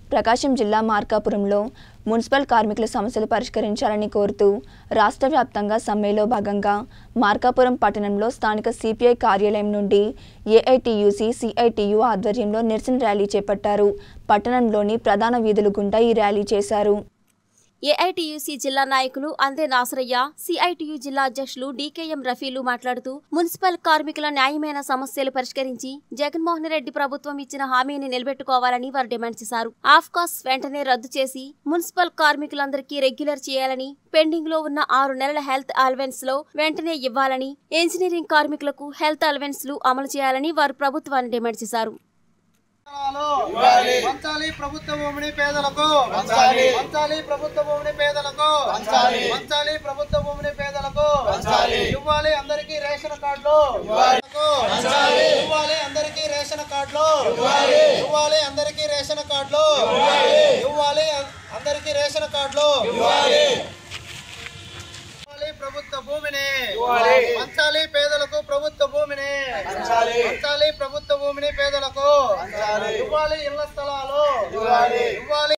ప్రకాశం జిల్లా మార్కాపురంలో మున్సిపల్ కార్మికుల సమస్యలు పరిష్కరించాలని కోరుతూ రాష్ట్ర వ్యాప్తంగా సమ్మెలో భాగంగా మార్కాపురం పట్టణంలో స్థానిక సిపిఐ కార్యాలయం నుండి ఏఐటియుసి సిఐటియు ఆధ్వర్యంలో నిరసన ర్యాలీ చేపట్టారు పట్టణంలోని ప్రధాన వీధుల గుండా ఈ ర్యాలీ చేశారు ఏఐటియుసి జిల్లా నాయకులు అందే నాసరయ్య సిఐటియు జిల్లా అధ్యక్షులు డీకేఎం రఫీలు మాట్లాడుతూ మున్సిపల్ కార్మికుల న్యాయమైన సమస్యలు పరిష్కరించి జగన్మోహన్ రెడ్డి ప్రభుత్వం ఇచ్చిన హామీని నిలబెట్టుకోవాలని వారు డిమాండ్ చేశారు ఆఫ్కాస్ వెంటనే రద్దు చేసి మున్సిపల్ కార్మికులందరికీ రెగ్యులర్ చేయాలని పెండింగ్ లో ఉన్న ఆరు నెలల హెల్త్ అలవెన్స్ లో వెంటనే ఇవ్వాలని ఇంజనీరింగ్ కార్మికులకు హెల్త్ అలవెన్స్ లు అమలు చేయాలని వారు ప్రభుత్వాన్ని డిమాండ్ చేశారు పంచాలి ప్రభుత్వ భూమిని పేదలకు పంచాలి పంచాలి ప్రభుత్వ భూమిని పేదలకు పంచాలి పంచాలి ప్రభుత్వ భూమిని పేదలకు పంచాలి ఇవ్వాలి అందరికీ రేషన్ కార్డులు పంచాలి ఇవ్వాలి అందరికీ రేషన్ కార్డులు ఇవ్వాలి ఇవ్వాలి అందరికీ రేషన్ కార్డులు ఇవ్వాలి అందరికీ రేషన్ కార్డులు ఇవ్వాలి పంచాలి ప్రభుత్వ భూమిని పంచాలి పేదలకు ప్రభుత్వ భూమిని పంచాలి ప్రభుత్వ భూమిని పేదలకు ఇవ్వాలి ఇళ్ల స్థలాలు ఇవ్వాలి